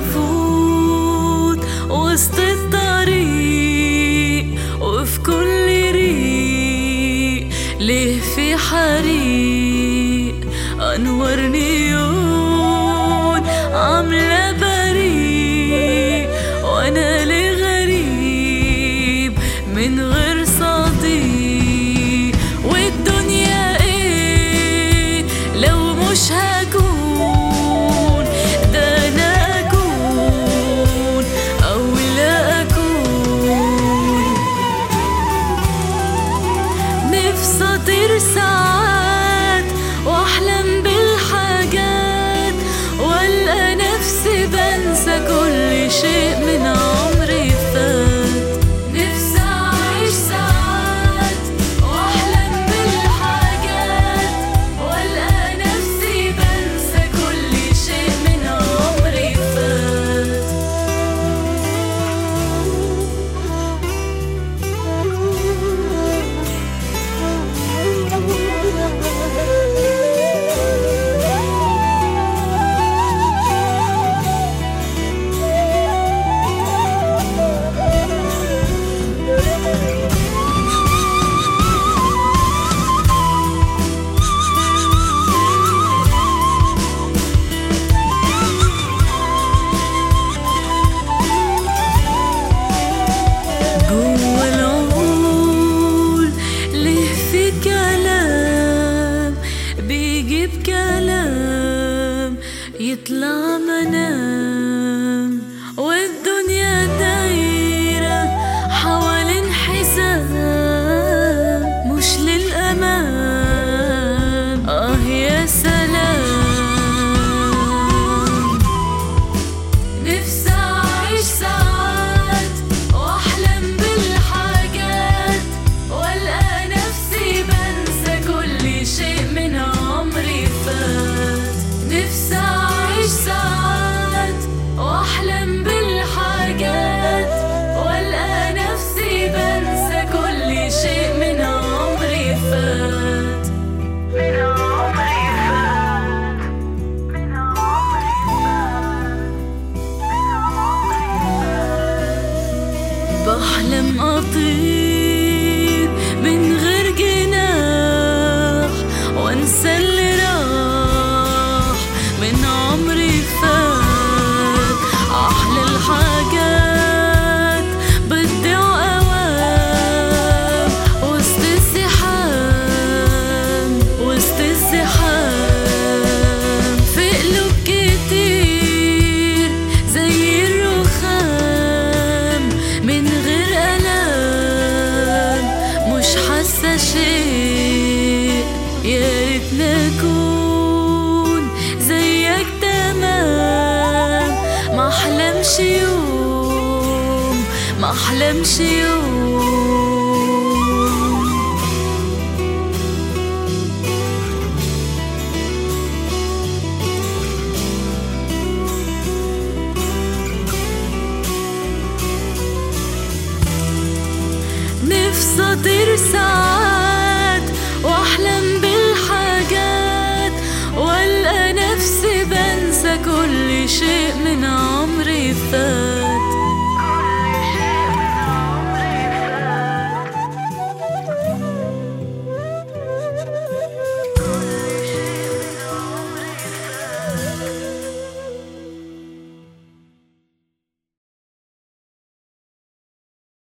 افوت وسط الطريق وفي كل ريق ليه في حريق انوار نيون عامله بريق وانا ليه غريب من غير صديق والدنيا ايه لو مش هكون ده انا اكون او لا اكون نفسي اطير ساعات واحلم بالحاجات والقى نفسي بنسى كل شيء من عمري فات نفسي اعيش ساعات واحلم بالحاجات والقى نفسي بنسى كل شيء من عمري فات جوا العقول ليه في كلام بيجيب كلام يطلع منام والدنيا دايرة حوالين حزام مش للأمام آه يا سلام نفسي أعيش ساعات وأحلم بالحاجات وألقى نفسي بنسى كل شيء من عمري فات نفسي أعيش ساعات وأحلم بالحاجات وألقى نفسي بنسى كل شيء من عمري فات من عمري فات من عمري فات بحلم أطير من غير جناح وانسى اللي راح من عمري فات أحلى الحاجات بتضيع أوام وسط الزحام وسط الزحام في قلوب كتير زي الرخام من غير ألام مش حاسة شيء يا ريت نكون زيك تمام ما احلمش يوم ما احلمش يوم نفسي اطير ساعات واحلم بالحاجات والقى نفسي بنسى كل شيء من عمري فات